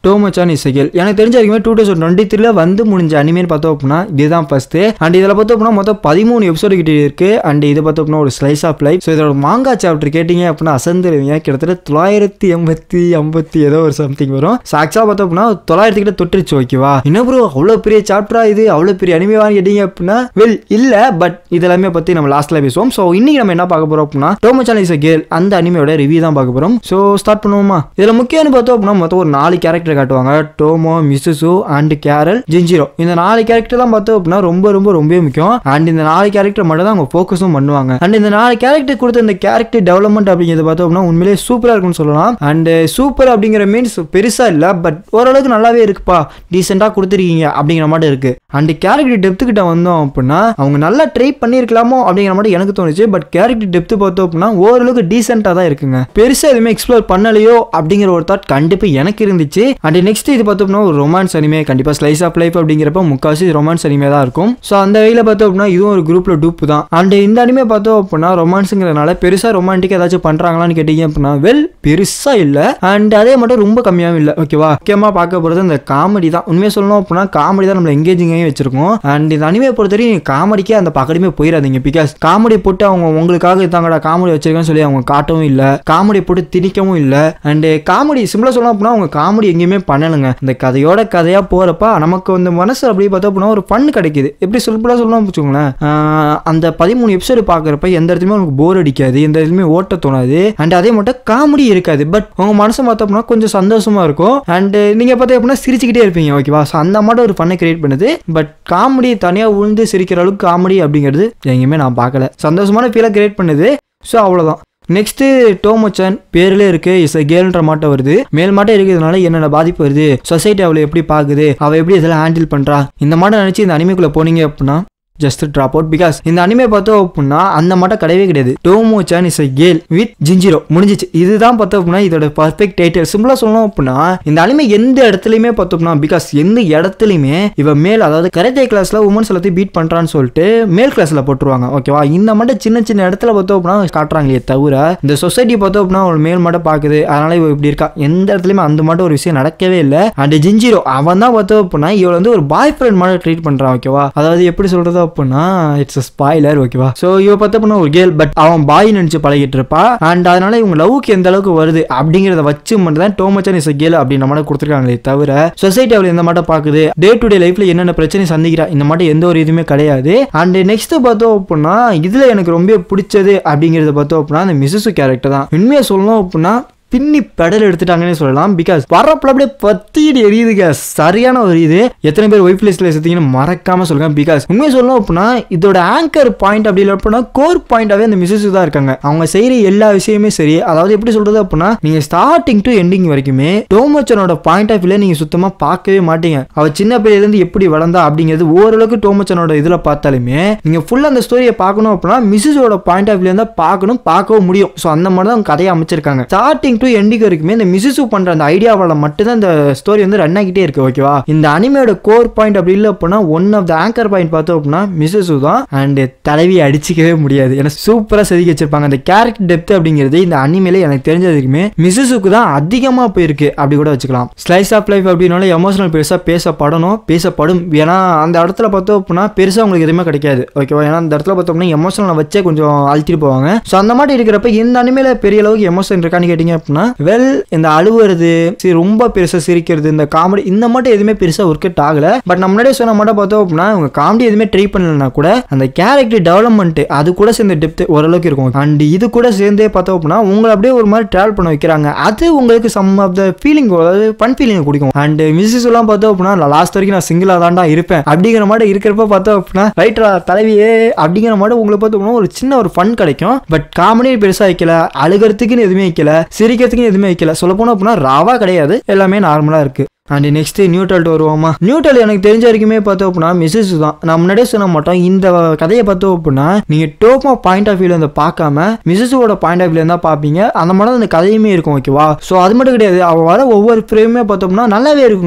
டோமச்சான் இசைகள் எனக்கு தெரிஞ்ச வரைக்குமே டூ தௌசண்ட் டுவெண்ட்டி த்ரீல வந்து முடிஞ்ச அனிமேன்னு பார்த்தோம் அப்படின்னா இதுதான் ஃபர்ஸ்ட் அண்ட் இதில் பார்த்தோம் அப்படின்னா மொத்தம் பதிமூணு எபிசோடு கிட்ட இருக்கு அண்ட் இது பார்த்தோம் அப்படின்னா ஒரு ஸ்லைஸ் ஆஃப் லைஃப் ஸோ இதோட மாங்கா சாப்டர் கேட்டிங்க அப்படின்னா அசந்துருவீங்க கிட்டத்தட்ட தொள்ளாயிரத்தி எண்பத்தி ஐம்பத்தி ஏதோ ஒரு சம்திங் வரும் ஸோ ஆக்சுவலாக பார்த்தோம் அப்படின்னா தொள்ளாயிரத்தி கிட்ட தொட்டுருச்சு ஓகேவா என்ன ப்ரோ அவ்வளோ பெரிய சாப்டரா இது அவ்வளோ பெரிய அனிமேவான்னு கேட்டிங்க அப்படின்னா வெல் இல்லை பட் இதெல்லாமே பற்றி நம்ம லாஸ்ட்டில் பேசுவோம் ஸோ இன்னைக்கு நம்ம என்ன பார்க்க போகிறோம் அப்படின்னா டோமச்சான் இஸ் கேர்ள் அந்த அனிமையோட ரிவ்யூ தான் பார்க்க போகிறோம் ஸோ ஸ்டார்ட் பண்ணுவோமா இதில் முக்கியம்னு பார்த்தோம் அப்படின்னா மொத்தம் ஒரு நாலு கேரக்டர் காட்டுவாங்க டோமோ மிசுசு அண்ட் கேரல் ஜிஞ்சிரோ இந்த நாலு கேரக்டர் தான் பார்த்தோம் அப்படின்னா ரொம்ப ரொம்ப ரொம்ப முக்கியம் அண்ட் இந்த நாலு கேரக்டர் மட்டும் தான் அவங்க ஃபோக்கஸும் பண்ணுவாங்க அண்ட் இந்த நாலு கேரக்டர் கொடுத்த இந்த கேரக்டர் டெவலப்மெண்ட் அப்படிங்கிறது பார்த்தோம் அப்படின்னா உண்மையிலேயே சூப்பராக இருக்கும்னு சொல்லலாம் அண்ட் சூப்பர் அப்படிங்கிற மீன்ஸ் பெருசாக இல்லை பட் ஓரளவுக்கு நல்லாவே இருக்குப்பா டீசெண்டாக கொடுத்துருக்கீங்க அப்படிங்கிற மாதிரி இருக்கு அண்ட் கேரக்டர் டெப்த்து கிட்ட வந்தோம் அப்படின்னா அவங்க நல்லா ட்ரை பண்ணியிருக்கலாமோ அப்படிங்கிற மாதிரி எனக்கு தோணுச்சு பட் கேரக்டர் டெப்த்து பார்த்தோம் அப்படின்னா ஓரளவுக்கு டீசெண்டாக தான் இருக்குங்க பெருசாக எதுவுமே எக்ஸ்ப்ளோர் பண்ணலையோ அப்படிங்கிற ஒரு தாட் கண்டிப்பாக எனக்கு இருந்துச்சு அண்ட் நெக்ஸ்ட் இது பார்த்தோம்னா ஒரு ரொமான்ஸ் அனிமே கண்டிப்பாக ஸ்லைஸ் ஆஃப் லைஃப் அப்படிங்கிறப்ப முக்காசி ரொமான்ஸ் அனிமே தான் இருக்கும் ஸோ அந்த வகையில் பார்த்தோம் அப்படின்னா இதுவும் ஒரு குரூப்பில் டூப் தான் அண்ட் இந்த அனிமே பார்த்தோம் அப்படின்னா ரொமான்ஸுங்கிறதுனால பெருசாக ரொமான்டிக் ஏதாச்சும் பண்ணுறாங்களான்னு கேட்டீங்க அப்படின்னா வெல் பெருசாக இல்லை அண்ட் அதே மட்டும் ரொம்ப கம்மியாகவும் இல்லை ஓகேவா முக்கியமாக பார்க்க போகிறது இந்த காமெடி தான் உண்மையாக சொல்லணும் அப்படின்னா காமெடி தான் நம்மளை எங்கேஜிங்காக வச்சிருக்கோம் அண்ட் இந்த அனிமே பொறுத்தவரைக்கும் காமெடிக்கே அந்த பக்கமே போயிடாதீங்க பிகாஸ் காமெடி போட்டு அவங்க உங்களுக்காக இதாங்கடா காமெடி வச்சிருக்கேன்னு சொல்லி அவங்க காட்டவும் இல்லை காமெடி போட்டு திணிக்கவும் இல்லை அண்டு காமெடி சிம்பிளாக சொல்லணும் அப்படின்னா அவங்க காமெடி எங்கேயுமே பண்ணலுங்க இந்த கதையோட கதையாக போகிறப்ப நமக்கு வந்து மனசு அப்படியே பார்த்தோம் அப்படின்னா ஒரு ஃபன் கிடைக்குது எப்படி சிம்பிளாக சொல்லணும் வச்சுக்கோங்களேன் ஆஹ் அந்த பதிமூணு எபிசோடு பார்க்குறப்ப எந்த இடத்துலையுமே உங்களுக்கு போர் அடிக்காது எந்த இடத்துலையுமே ஓட்ட தோணாது அண்ட் அதே மட்டும் காமெடி இருக்காது பட் உங்க மனசை பார்த்தோம் அப்படின்னா கொஞ்சம் சந்தோஷமா இருக்கும் அண்ட் நீங்க பார்த்தீங்க அப்படின்னா சிரிச்சுக்கிட்டே இருப்பீங்க ஓகேவா ஸோ அந்த மாதிரி ஒரு ஃபன்னை கிரியேட் பண்ணுது பட் காமெடி தனியாக உழுந்து சிரிக்கிற அளவுக்கு காமெடி அப்படிங்கிறது எங்கேயுமே நான் பார்க்கல சந்தோஷமான ஃபீலை கிரியேட் பண்ணுது ஸோ அவ்வளோதான் நெக்ஸ்ட் டோமோச்சன் பேர்ல இருக்கு இஸ் கேர்ன்ற மாட்டம் வருது மேல் மாட்டம் இருக்கிறதுனால என்னென்ன பாதிப்பு வருது சொசைட்டி அவளை எப்படி பார்க்குது அவள் எப்படி இதெல்லாம் ஹேண்டில் பண்றா இந்த மாட்டம் நினைச்சு இந்த அனிமைக்குள்ள போனீங்க அப்படின்னா ஜஸ்ட் ட்ராப் அவுட் பிகாஸ் இந்த அனிமே பார்த்தோம் அப்படின்னா அந்த மட்டும் கிடையவே கிடையாது Tomo chan is girl with ஜிஞ்சிரோ முடிஞ்சிச்சு இதுதான் பார்த்தோம் அப்படின்னா இதோட பர்ஃபெக்ட் டைட்டில் சிம்பிளா சொல்லணும் அப்படின்னா இந்த அனிமே எந்த இடத்துலையுமே பார்த்தோம்னா பிகாஸ் எந்த இடத்துலையுமே இவ மேல் அதாவது கரெக்டே கிளாஸ்ல உமன்ஸ் எல்லாத்தையும் பீட் பண்றான்னு சொல்லிட்டு மேல் கிளாஸ்ல போட்டுருவாங்க ஓகேவா இந்த மட்டும் சின்ன சின்ன இடத்துல பார்த்தோம் அப்படின்னா காட்டுறாங்களே தவிர இந்த சொசைட்டி பார்த்தோம் அப்படின்னா ஒரு மேல் மட்டும் பாக்குது அதனால இவ இப்படி இருக்கா எந்த இடத்துலயுமே அந்த மட்டும் ஒரு விஷயம் நடக்கவே இல்லை அண்ட் ஜிஞ்சிரோ அவன் தான் பார்த்தோம் அப்படின்னா இவளை வந்து ஒரு பாய் ஃப்ரெண்ட் மாதிரி ட்ரீட் பண்றான் ஓகேவா அதாவது எப்படி சொல்றது அப்படின்னா இட்ஸ் ஸ்பாய்லர் ஓகேவா ஸோ இவ பார்த்த அப்படின்னா ஒரு கேர்ள் பட் அவன் பாய் நினைச்சு பழகிட்டு இருப்பா அண்ட் அதனால இவங்க லவ்க்கு எந்த அளவுக்கு வருது அப்படிங்கிறத வச்சு மட்டும் தான் டோமச்சன் இஸ் கேர்ள் அப்படின்ற மாதிரி கொடுத்துருக்காங்களே தவிர சொசைட்டி அவள் எந்த மாட்டம் பார்க்குது டே டு டே லைஃப்ல என்னென்ன பிரச்சனை சந்திக்கிறா இந்த மாட்டம் எந்த ஒரு இதுவுமே கிடையாது அண்ட் நெக்ஸ்ட் பார்த்தோம் அப்படின்னா இதுல எனக்கு ரொம்ப பிடிச்சது அப்படிங்கிறத பார்த்தோம் அப்படின்னா அந்த மிசசு கேரக்டர் தான் உண்மையை சொல்லணும் அப்படின்னா பின்னி பெடல் எடுத்துட்டாங்கன்னு சொல்லலாம் பிகாஸ் வரப்பல அப்படியே பத்திட்டு எரியுதுங்க சரியான ஒரு இது எத்தனை பேர் ஒய்ஃப் லிஸ்ட்ல சேர்த்தீங்கன்னு மறக்காம சொல்லுங்க பிகாஸ் உண்மையை சொல்லணும் அப்படின்னா இதோட ஆங்கர் பாயிண்ட் அப்படி இல்லை அப்படின்னா கோர் பாயிண்டாவே அந்த மிஸ்ஸஸ் தான் இருக்காங்க அவங்க செய்யற எல்லா விஷயமே சரி அதாவது எப்படி சொல்றது அப்படின்னா நீங்க ஸ்டார்டிங் டு எண்டிங் வரைக்குமே டோமச்சனோட பாயிண்ட் ஆஃப் வியூல நீங்க சுத்தமா பார்க்கவே மாட்டீங்க அவ சின்ன பிள்ளையில இருந்து எப்படி வளர்ந்தா அப்படிங்கிறது ஓரளவுக்கு டோமச்சனோட இதுல பார்த்தாலுமே நீங்க ஃபுல்லா அந்த ஸ்டோரியை பார்க்கணும் அப்படின்னா மிஸ்ஸஸோட பாயிண்ட் ஆஃப் வியூல இருந்தா பார்க்கணும் பார்க்கவும் முடியும் ஸோ அந்த மாதிரி தான் கதையை அமைச்சிருக்காங்க ஸ்டார்டிங் டு எண்டிங் வரைக்குமே இந்த மிஸ்ஸஸ் பண்ற அந்த ஐடியாவால மட்டும்தான் இந்த ஸ்டோரி வந்து ரன் ஆகிட்டே இருக்கு ஓகேவா இந்த அனிமையோட கோர் பாயிண்ட் அப்படி இல்லை அப்படின்னா one of the anchor point பார்த்தோம் அப்படின்னா மிஸ்ஸஸ் தான் அண்ட் தலைவி அடிச்சிக்கவே முடியாது ஏன்னா சூப்பரா செதுக்கி வச்சிருப்பாங்க அந்த கேரக்டர் டெப்த் அப்படிங்கிறது இந்த அனிமையில எனக்கு தெரிஞ்சது வரைக்குமே மிஸ்ஸஸுக்கு தான் அதிகமா போயிருக்கு அப்படி கூட வச்சுக்கலாம் ஸ்லைஸ் ஆஃப் லைஃப் அப்படின்னால எமோஷனல் பெருசா பேசப்படணும் பேசப்படும் ஏன்னா அந்த இடத்துல பார்த்தோம் அப்படின்னா பெருசா உங்களுக்கு எதுவுமே கிடைக்காது ஓகேவா ஏன்னா அந்த இடத்துல பார்த்தோம்னா எமோஷனல் வச்சே கொஞ்சம் அழுத்திட்டு போவாங்க ஸோ அந்த மாதிரி இருக்கிறப்ப இந்த அனிமையில பெரிய அளவுக்கு எமோஷன் இருக்கான்னு கேட்டீங்க அப்படின்னா வெல் இந்த அழுவுறது சரி ரொம்ப பெருசா சிரிக்கிறது இந்த காமெடி இந்த மட்டும் எதுவுமே பெருசா ஒர்க் அவுட் ஆகல பட் நம்ம முன்னாடியே சொன்ன மட்டும் பார்த்தோம் அப்படின்னா அவங்க காமெடி எதுவுமே ட்ரை பண்ணலனா கூட அந்த கேரக்டர் டெவலப்மெண்ட் அது கூட சேர்ந்த டெப்த் ஓரளவுக்கு இருக்கும் அண்ட் இது கூட சேர்ந்தே பார்த்தோம் அப்படின்னா உங்களை அப்படியே ஒரு மாதிரி ட்ராவல் பண்ண வைக்கிறாங்க அது உங்களுக்கு சம் ஆஃப் த ஃபீலிங் அதாவது ஃபன் ஃபீலிங் கொடுக்கும் அண்ட் மிஸ்ஸஸ் எல்லாம் பார்த்தோம் அப்படின்னா லாஸ்ட் வரைக்கும் நான் சிங்கிளாக தான்டா இருப்பேன் அப்படிங்கிற மாதிரி இருக்கிறப்ப பார்த்தோம் அப்படின்னா ரைட்டரா தலைவியே அப்படிங்கிற மாதிரி உங்களுக்கு பார்த்தோம்னா ஒரு சின்ன ஒரு ஃபன் கிடைக்கும் பட் காமெடி பெருசாக வைக்கல அழுகிறதுக்குன்னு எதுவுமே வைக்கல சிரிக்கிறதுக்குன்னு எதுவுமே வைக்கல சொல்ல போனோம் அப்படின்னா ராவா கிடையாது எல்லாமே நார்மலாக இருக்கு அண்ட் நெக்ஸ்ட் நியூட்ரல்ட்டு வருவோமா நியூட்ரல் எனக்கு தெரிஞ்ச வரைக்குமே பார்த்தோம் அப்படின்னா மிஸ்ஸஸ் தான் நான் முன்னாடியே சொல்ல மாட்டோம் இந்த கதையை பார்த்தோம் அப்படின்னா நீங்கள் டோப்பா பாயிண்ட் ஆஃப் வியூல இருந்து பார்க்காம மிஸ்ஸஸோட பாயிண்ட் ஆஃப் வியூல இருந்தா பார்ப்பீங்க அந்த மாதிரி தான் அந்த கதையுமே இருக்கும் ஓகேவா ஸோ அது மட்டும் கிடையாது அவள் வர ஒவ்வொரு ஃப்ரேமே பார்த்தோம்னா நல்லாவே இருக்குங்க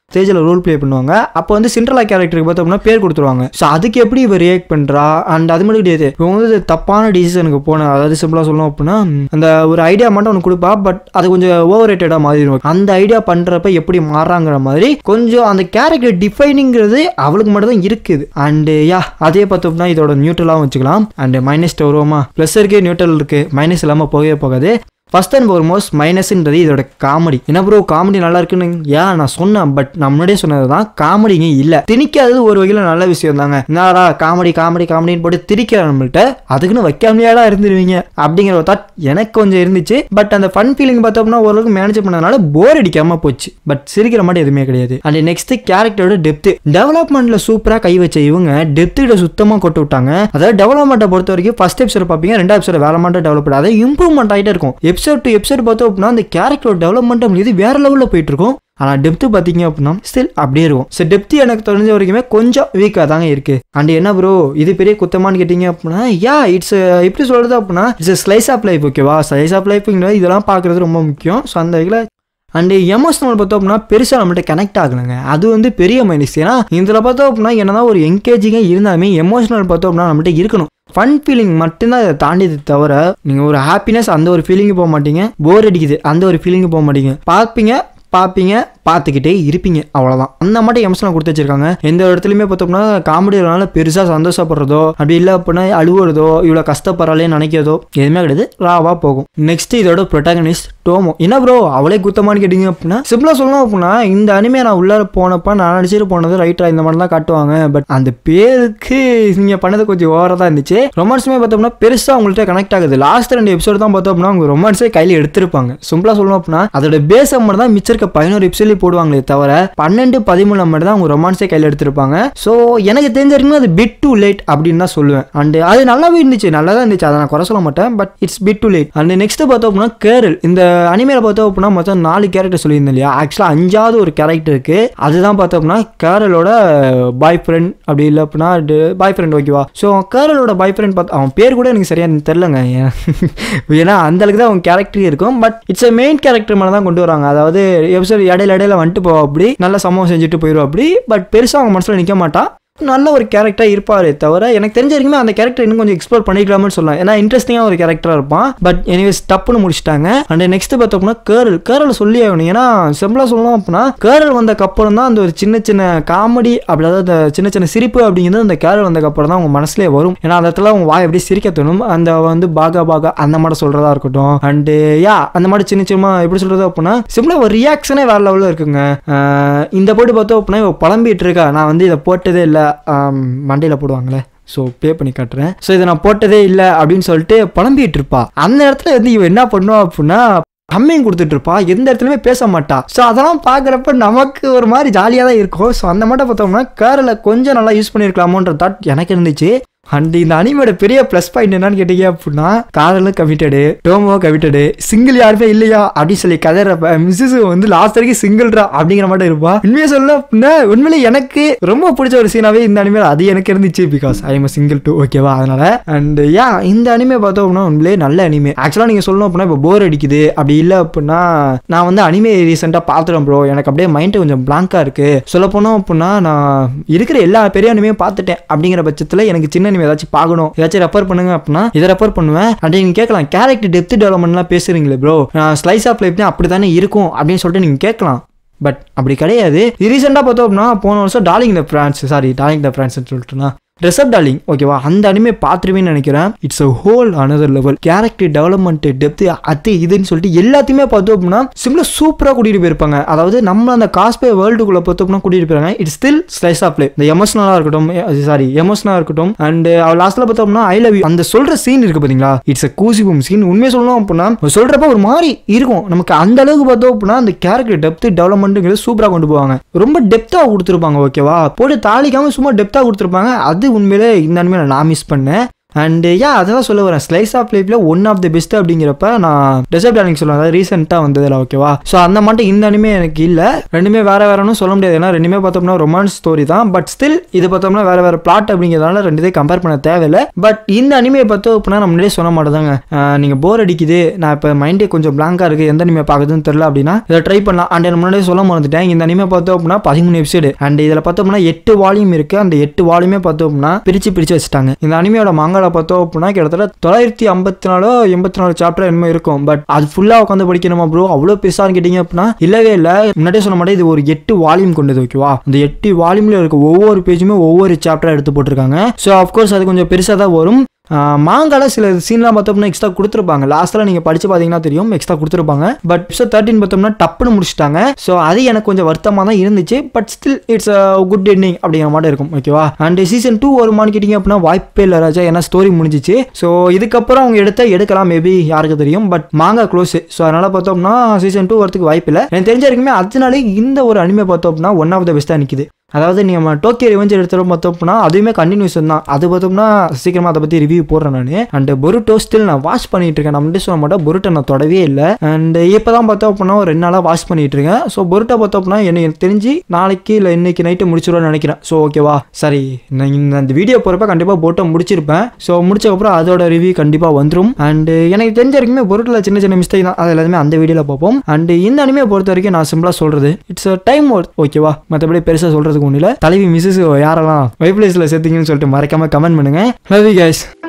ஸ்டேஜில் ரோல் ப்ளே பண்ணுவாங்க அப்போ வந்து சிண்ட்ரலா கேரக்டருக்கு பார்த்தோம்னா பேர் கொடுத்துருவாங்க ஸோ அதுக்கு எப்படி இவ ரியாக்ட் பண்ணுறா அண்ட் அது மட்டும் கிடையாது இவங்க வந்து தப்பான டிசிஷனுக்கு போன அதாவது சிம்பிளாக சொல்லணும் அப்படின்னா அந்த ஒரு ஐடியா மட்டும் ஒன்று கொடுப்பா பட் அது கொஞ்சம் ஓவர் ரேட்டடாக மாறிடும் அந்த ஐடியா பண்ணுறப்ப எப்படி மாறாங்கிற மாதிரி கொஞ்சம் அந்த கேரக்டர் டிஃபைனிங்கிறது அவளுக்கு மட்டும் தான் இருக்குது அண்டு யா அதே பார்த்தோம்னா இதோட நியூட்ரலாகவும் வச்சுக்கலாம் அண்ட் மைனஸ் வருவோமா ப்ளஸ் இருக்கு நியூட்ரல் இருக்கு மைனஸ் இல்லாமல் போகவே போகாது ஃபர்ஸ்ட் அண்ட் ஃபோர்மோஸ்ட் மைனஸ்ன்றது இதோட காமெடி என்ன ப்ரோ காமெடி நல்லா இருக்குன்னு ஏன் நான் சொன்னேன் பட் நான் முன்னாடியே சொன்னது தான் காமெடிங்க இல்லை திணிக்காதது ஒரு வகையில் நல்ல விஷயம் தாங்க என்னடா காமெடி காமெடி காமெடின்னு போட்டு திரிக்கிற நம்மள்ட்ட அதுக்குன்னு வைக்காமையாடா இருந்துருவீங்க அப்படிங்கிற ஒரு தாட் எனக்கு கொஞ்சம் இருந்துச்சு பட் அந்த ஃபன் ஃபீலிங் பார்த்தோம்னா ஓரளவுக்கு மேனேஜ் பண்ணதுனால போர் அடிக்காம போச்சு பட் சிரிக்கிற மாதிரி எதுவுமே கிடையாது அண்ட் நெக்ஸ்ட் கேரக்டரோட டெப்த் டெவலப்மெண்ட்ல சூப்பராக கை வச்ச இவங்க டெப்த் கிட்ட சுத்தமாக கொண்டு விட்டாங்க அதாவது டெவலப்மெண்ட்டை பொறுத்த வரைக்கும் ஃபர்ஸ்ட் எபிசோட் பார்ப்பீங்க ரெண்டாவது எபிசோட் வேற மட்டும் டெவலப் அதை இம்ப்ரூவ்மெண்ட் ஆகிட்டே இருக்கும் எபிசோட் டு எபிசோட் பார்த்தோம் அப்படின்னா அந்த கேரக்டரோட டெவலப்மெண்ட் அப்படிங்கிறது வேற லெவலில் போயிட்டு இருக்கும் ஆனால் டெப்த்து பார்த்தீங்க அப்படின்னா ஸ்டில் அப்படியே இருக்கும் ஸோ டெப்த்து எனக்கு தெரிஞ்ச வரைக்குமே கொஞ்சம் வீக்காக தாங்க இருக்கு அண்ட் என்ன ப்ரோ இது பெரிய குத்தமான்னு கேட்டிங்க அப்படின்னா யா இட்ஸ் எப்படி சொல்கிறது அப்படின்னா இட்ஸ் ஸ்லைஸ் ஆஃப் லைஃப் ஓகேவா ஸ்லைஸ் ஆஃப் லைஃப்ங்கிறது இதெல்லாம் பார்க்குறது ரொம்ப முக்கியம் ஸோ அந்த இதில் அண்டு எமோஷனல் பார்த்தோம் அப்படின்னா பெருசாக நம்மள்ட்ட கனெக்ட் ஆகலைங்க அது வந்து பெரிய மைனஸ் ஏன்னா இதில் பார்த்தோம் அப்படின்னா என்னதான் ஒரு என்கேஜிங்காக இருந்தாலுமே எமோஷனல் பார்த்தோம் அப்படின்னா நம்மள்ட்ட இருக்கணும் ஃபன் ஃபீலிங் மட்டும்தான் இதை தாண்டியது தவிர நீங்கள் ஒரு ஹாப்பினஸ் அந்த ஒரு ஃபீலிங்கு போக மாட்டீங்க போர் அடிக்குது அந்த ஒரு ஃபீலிங்கு போக மாட்டீங்க பார்ப்பீங்க பார்ப்பீங்க பார்த்துக்கிட்டே இருப்பீங்க அவ்வளோதான் அந்த மட்டும் எமோஷனாக கொடுத்து வச்சிருக்காங்க எந்த இடத்துலையுமே பார்த்தோம்னா காமெடினால பெருசாக சந்தோஷப்படுறதோ அப்படி இல்லை அப்படின்னா அழுவுறதோ இவ்வளோ கஷ்டப்படுறாளே நினைக்கிறதோ எதுவுமே கிடையாது ராவாக போகும் நெக்ஸ்ட் இதோட ப்ரொட்டாகனிஸ்ட் டோமோ என்ன ப்ரோ அவளே குத்தமான்னு கேட்டிங்க அப்படின்னா சிம்பிளாக சொல்லணும் அப்படின்னா இந்த அனிமே நான் உள்ளார போனப்ப நான் நினச்சிட்டு போனது ரைட்டாக இந்த மாதிரி தான் காட்டுவாங்க பட் அந்த பேருக்கு நீங்கள் பண்ணது கொஞ்சம் ஓவராக தான் இருந்துச்சு ரொமான்ஸுமே பார்த்தோம்னா பெருசாக உங்கள்கிட்ட கனெக்ட் ஆகுது லாஸ்ட் ரெண்டு எபிசோடு தான் பார்த்தோம் அப்படின்னா அவங்க ரொமான்ஸே கையில் எடுத்திருப்பாங்க சிம்பிளாக சொல்லணும் அப்படின்னா அதோட பேஸ் மட்டும் தான் மிச்சம் இருக்க பதினோரு எபிசோட்லேயே போடுவாங்களே தவிர பன்னெண்டு பதிமூணு மட்டும் தான் அவங்க ரொமான்ஸே கையில் எடுத்திருப்பாங்க ஸோ எனக்கு தெரிஞ்ச வரைக்கும் அது பிட் டூ லேட் அப்படின்னு தான் சொல்லுவேன் அண்ட் அது நல்லாவே இருந்துச்சு நல்லா தான் இருந்துச்சு அதை நான் குறை சொல்ல மாட்டேன் but it's bit too late and next பார்த்தோம் அப்படின்னா கேரல் இந்த அனிமேல பார்த்தோம் அப்படின்னா மொத்தம் நாலு கேரக்டர் சொல்லியிருந்தேன் இல்லையா ஆக்சுவலாக அஞ்சாவது ஒரு கேரக்டர் இருக்கு அதுதான் பார்த்தோம் அப்படின்னா கேரலோட பாய் ஃப்ரெண்ட் அப்படி இல்லை அப்படின்னா பாய் ஃப்ரெண்ட் ஓகேவா ஸோ கேரலோட பாய் ஃப்ரெண்ட் பார்த்து அவன் பேர் கூட எனக்கு சரியா தெரிலங்க ஏன்னா அந்த அளவுக்கு தான் அவன் கேரக்டர் இருக்கும் but it's a main character மேலே தான் கொண்டு வராங்க அதாவது எபிசோட் இடையில இடையில வந்துட்டு போவா அப்படி நல்ல சம்பவம் செஞ்சுட்டு போயிடும் அப்படி பட் பெருசாக அவங்க மனசில் நிற்க மாட்டான் நல்ல ஒரு கேரக்டர் இருப்பாரு தவிர எனக்கு தெரிஞ்ச வரைக்குமே அந்த கேரக்டர் இன்னும் கொஞ்சம் எக்ஸ்ப்ளோர் பண்ணிக்கலாம்னு சொல்லலாம் ஏன்னா இன்ட்ரெஸ்டிங்காக ஒரு கேரக்டராக இருப்பான் பட் எனிவேஸ் டப்புன்னு முடிச்சிட்டாங்க அண்ட் நெக்ஸ்ட் பார்த்தோம்னா கேரல் கேரல் சொல்லி ஆகணும் ஏன்னா சிம்பிளாக சொல்லணும் அப்படின்னா கேரல் வந்தக்கு அப்புறம் தான் அந்த ஒரு சின்ன சின்ன காமெடி அப்படி அதாவது அந்த சின்ன சின்ன சிரிப்பு அப்படிங்கிறது அந்த கேரல் வந்தக்கு அப்புறம் தான் உங்க மனசுலேயே வரும் ஏன்னா அந்த இடத்துல அவங்க வாய் எப்படி சிரிக்க தோணும் அந்த வந்து பாகா பாகா அந்த மாதிரி சொல்றதா இருக்கட்டும் அண்டு யா அந்த மாதிரி சின்ன சின்ன எப்படி சொல்றது அப்படின்னா சிம்பிளா ஒரு ரியாக்ஷனே வேற லெவலில் இருக்குங்க ஆஹ் இந்த போட்டு பார்த்தோம் அப்படின்னா இவ புலம்பிட்டு இருக்கா நான் வந்து இதை போட்டதே இல்லை மண்டையில் போடுவாங்களே ஸோ பே பண்ணி காட்டுறேன் ஸோ இதை நான் போட்டதே இல்லை அப்படின்னு சொல்லிட்டு புலம்பிட்டு இருப்பா அந்த இடத்துல வந்து இவ என்ன பண்ணுவா அப்படின்னா ஹம்மிங் கொடுத்துட்டு இருப்பா எந்த இடத்துலையுமே பேச மாட்டா ஸோ அதெல்லாம் பார்க்குறப்ப நமக்கு ஒரு மாதிரி ஜாலியாக தான் இருக்கும் ஸோ அந்த மட்டும் பார்த்தோம்னா கேரளை கொஞ்சம் நல்லா யூஸ் பண்ணியிருக்கலாமோன்ற தாட் எனக்கு இருந்துச்சு அண்ட் இந்த அனிமையோட பெரிய ப்ளஸ் பாயிண்ட் என்னன்னு கேட்டீங்க அப்படின்னா காதலும் கமிட்டடு டோமோ கமிட்டடு சிங்கிள் யாருமே இல்லையா அப்படின்னு சொல்லி கதறப்ப மிஸ்ஸஸ் வந்து லாஸ்ட் வரைக்கும் சிங்கிள்ரா அப்படிங்கிற மாதிரி இருப்பா உண்மையை சொல்ல அப்படின்னா உண்மையிலே எனக்கு ரொம்ப பிடிச்ச ஒரு சீனாவே இந்த அனிமே அது எனக்கு இருந்துச்சு because I'm single too ஓகேவா அதனால அண்ட் யா இந்த அனிமே பார்த்தோம் அப்படின்னா உண்மையிலே நல்ல அனிமே ஆக்சுவலாக நீங்கள் சொல்லணும் அப்படின்னா இப்போ போர் அடிக்குது அப்படி இல்லை அப்படின்னா நான் வந்து அனிமே ரீசெண்டாக பார்த்துட்டேன் ப்ரோ எனக்கு அப்படியே மைண்டு கொஞ்சம் பிளாங்காக இருக்கு சொல்ல போனோம் அப்படின்னா நான் இருக்கிற எல்லா பெரிய அனிமையும் பார்த்துட்டேன் அப்படிங்கிற பட்சத்தில் எனக்கு சின்ன அனிமே ஏதாச்சும் பார்க்கணும் ஏதாச்சும் ரெஃபர் பண்ணுங்க அப்படின்னா இதை ரெஃபர் பண்ணுவேன் அப்படி நீங்கள் கேட்கலாம் கேரக்டர் டெப்த் டெவலப்மெண்ட்லாம் பேசுறீங்களே ப்ரோ ஸ்லைஸ் ஆஃப் லைஃப் அப்படி தானே இருக்கும் அப்படின்னு சொல்லிட்டு நீங்கள் கேட்கலாம் பட் அப்படி கிடையாது ரீசெண்டாக பார்த்தோம் அப்படின்னா போன வருஷம் darling the Franxx sorry darling the ஃப்ரான்ஸ்னு சொல்லிட்டுனா ரெசப் டார்லிங் ஓகேவா அந்த அனிமே பார்த்துருவேன்னு நினைக்கிறேன் it's a whole another level character development depth அது இதுன்னு சொல்லிட்டு எல்லாத்தையுமே பார்த்தோம் அப்படின்னா சிம்பிளா சூப்பராக கூட்டிகிட்டு போயிருப்பாங்க அதாவது நம்ம அந்த காஸ்பே வேர்ல்டுக்குள்ளே பார்த்தோம்னா கூட்டிகிட்டு போயிருக்காங்க it's still slice of life இந்த எமோஷனலாக இருக்கட்டும் சாரி எமோஷனலாக இருக்கட்டும் அண்ட் அவள் லாஸ்ட்டில் பார்த்தோம்னா ஐ லவ் யூ அந்த சொல்கிற சீன் இருக்கு பார்த்தீங்களா இட்ஸ் அ கூசிபும் சீன் உண்மையை சொல்லணும் அப்படின்னா சொல்கிறப்ப ஒரு மாதிரி இருக்கும் நமக்கு அந்த அளவுக்கு பார்த்தோம் அப்படின்னா அந்த கேரக்டர் டெப்த் டெவலப்மெண்ட்டுங்கிறது சூப்பராக கொண்டு போவாங்க ரொம்ப டெப்த்தாக கொடுத்துருப்பாங்க ஓகேவா போட்டு தாளிக்காம சும்மா டெப்த்தாக கொடுத்துருப்பாங்க அது உண்மையிலே இந்த அனிமையில நான் மிஸ் பண்ணேன் அண்ட் யா அதான் சொல்ல வரேன் ஸ்லைஸ் ஆஃப் லைஃப்ல ஒன் ஆஃப் தி பெஸ்ட் அப்படிங்கிறப்ப நான் டெசர்ட் டார்லிங் சொல்லுவேன் அதாவது ரீசெண்டாக வந்ததில்ல ஓகேவா ஸோ அந்த மட்டும் இந்த அனிமே எனக்கு இல்லை ரெண்டுமே வேற வேறன்னு சொல்ல முடியாது ஏன்னா ரெண்டுமே பார்த்தோம்னா ரொமான்ஸ் ஸ்டோரி தான் பட் ஸ்டில் இது பார்த்தோம்னா வேற வேற பிளாட் அப்படிங்கிறதுனால ரெண்டுத்தையும் கம்பேர் பண்ண தேவையில்லை பட் இந்த அனிமையை பார்த்தோம் அப்படின்னா நம்ம முன்னாடியே சொல்ல மாட்டேதாங்க நீங்க போர் அடிக்குது நான் இப்போ மைண்டே கொஞ்சம் பிளாங்கா இருக்கு எந்த அனிமே பார்க்குதுன்னு தெரியல அப்படின்னா இதை ட்ரை பண்ணலாம் அண்ட் நான் முன்னாடியே சொல்ல மறந்துட்டேன் இந்த அனிமே பார்த்தோம் அப்படின்னா பதிமூணு எபிசோடு அண்ட் இதில் பார்த்தோம் அப்படின்னா எட்டு வால்யூம் இருக்கு அந்த எட்டு வால்யூமே பார்த்தோம் அப்படின்னா பிரிச்சு பிரிச்சு வச்சுட்டாங்க இந்த அனிமையோட மாங்கால பார்த்தோம் அப்படின்னா கிட்டத்தட்ட தொள்ளாயிரத்தி ஐம்பத்தி நாலோ எண்பத்தி நாலு சாப்டர் என்னமோ இருக்கும் பட் அது ஃபுல்லாக உட்காந்து படிக்கணுமா ப்ரோ அவ்வளோ பெருசான்னு கேட்டிங்க அப்படின்னா இல்லவே இல்லை முன்னாடியே சொன்ன மாட்டேன் இது ஒரு எட்டு வால்யூம் கொண்டது ஓகேவா அந்த எட்டு வால்யூம்ல இருக்க ஒவ்வொரு பேஜுமே ஒவ்வொரு சாப்டரா எடுத்து போட்டிருக்காங்க ஸோ அஃப்கோர்ஸ் அது கொஞ்சம் பெருசாக தான் வரும் மாங்கால சில சீன்லாம் பார்த்தோம்னா எக்ஸ்ட்ரா கொடுத்துருப்பாங்க லாஸ்ட்டில் நீங்கள் படிச்சு பார்த்தீங்கன்னா தெரியும் எக்ஸ்ட்ரா கொடுத்துருப்பாங்க பட் எபிசோட் தேர்ட்டின் பார்த்தோம்னா டப்புன்னு முடிச்சிட்டாங்க ஸோ அது எனக்கு கொஞ்சம் வருத்தமாக தான் இருந்துச்சு but still it's good ending அப்படிங்கிற மாதிரி இருக்கும் ஓகேவா அண்ட் சீசன் டூ வருமானு கேட்டிங்க அப்படின்னா வாய்ப்பே இல்லை ராஜா ஏன்னா ஸ்டோரி முடிஞ்சிச்சு ஸோ இதுக்கப்புறம் அவங்க எடுத்த எடுக்கலாம் மேபி யாருக்கு தெரியும் பட் மாங்கா க்ளோஸ் ஸோ அதனால் பார்த்தோம்னா சீசன் டூ வரதுக்கு வாய்ப்பு இல்லை எனக்கு தெரிஞ்ச வரைக்குமே அதனாலே இந்த ஒரு அனிமே பார்த்தோம் அப்படின்னா ஒன் ஆஃப் த பெஸ்ட்டாக நிற்குது அதாவது நம்ம டோக்கியோ ரிவெஞ்ச் எடுத்துகிற பார்த்தோம்னா அதுவுமே கண்டினியூஷன் தான் அது பார்த்தோம்னா சீக்கிரமாக அதை பற்றி ரிவ்யூ போடுறேன் நான் அண்ட் பொருட்டோ ஸ்டில் நான் வாஷ் பண்ணிட்டு இருக்கேன் நான் மட்டும் சொல்ல மாட்டேன் பொருட்டை நான் தொடவே இல்லை அண்ட் இப்போ தான் பார்த்தோம் அப்படின்னா ஒரு ரெண்டு நாளாக வாஷ் பண்ணிட்டு இருக்கேன் ஸோ பொருட்டை பார்த்தோம் அப்படின்னா எனக்கு தெரிஞ்சு நாளைக்கு இல்லை இன்னைக்கு நைட்டு முடிச்சிருவேன்னு நினைக்கிறேன் ஸோ ஓகேவா சரி நான் இந்த அந்த வீடியோ போகிறப்ப கண்டிப்பாக பொருட்டை முடிச்சிருப்பேன் ஸோ முடிச்சக்கப்புறம் அதோட ரிவ்யூ கண்டிப்பாக வந்துடும் அண்ட் எனக்கு தெரிஞ்ச வரைக்குமே பொருட்டில் சின்ன சின்ன மிஸ்டேக் தான் அது எல்லாமே அந்த வீடியோவில் பார்ப்போம் அண்ட் இந்த அனிமே பொறுத்த வரைக்கும் நான் சிம்பிளாக சொல்கிறது இட்ஸ் டைம் ஒர்க் ஓகேவா மற்றபடி பெருசாக சொல்கிறதுக்கு ஒன்றும் இல்லை தலைவி மிஸ்ஸஸ் யாரெல்லாம் வைப்ளேஸில் சேர்த்தீங்கன்னு சொல்லிட்டு மறக்காம கமெண்ட் பண்ணுங்க லவ் யூ கைஸ்